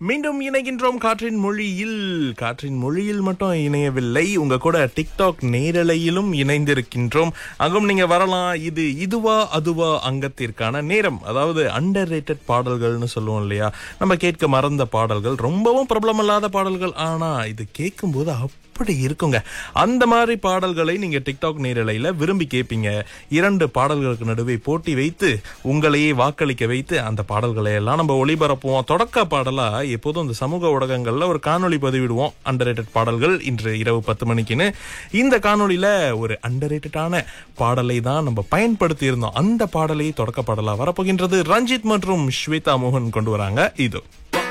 மீண்டும் இணைகின்றோம் காற்றின் மொழியில் காற்றின் மொழியில் மட்டும் இணையவில்லை உங்க கூட டிக்டாக் நேரலையிலும் இணைந்திருக்கின்றோம் அங்கும் நீங்க வரலாம் இது இதுவா அதுவா அங்கத்திற்கான நேரம் அதாவது அண்டர் பாடல்கள்னு சொல்லுவோம் இல்லையா நம்ம கேட்க மறந்த பாடல்கள் ரொம்பவும் பிரபலமில்லாத பாடல்கள் ஆனா இது கேட்கும்போது அப்படி இருக்குங்க அந்த மாதிரி பாடல்களை நீங்க டிக்டாக் நேரலையில விரும்பி கேட்பீங்க இரண்டு பாடல்களுக்கு நடுவே போட்டி வைத்து உங்களையே வாக்களிக்க வைத்து அந்த பாடல்களை எல்லாம் நம்ம ஒளிபரப்புவோம் தொடக்க பாடலா எப்போதும் இந்த சமூக ஊடகங்கள்ல ஒரு காணொளி பதிவிடுவோம் அண்டர் பாடல்கள் இன்று இரவு பத்து மணிக்குன்னு இந்த காணொளியில ஒரு அண்டர் பாடலை தான் நம்ம பயன்படுத்தி இருந்தோம் அந்த பாடலை தொடக்க பாடலா வரப்போகின்றது ரஞ்சித் மற்றும் ஸ்வேதா மோகன் கொண்டு வராங்க இது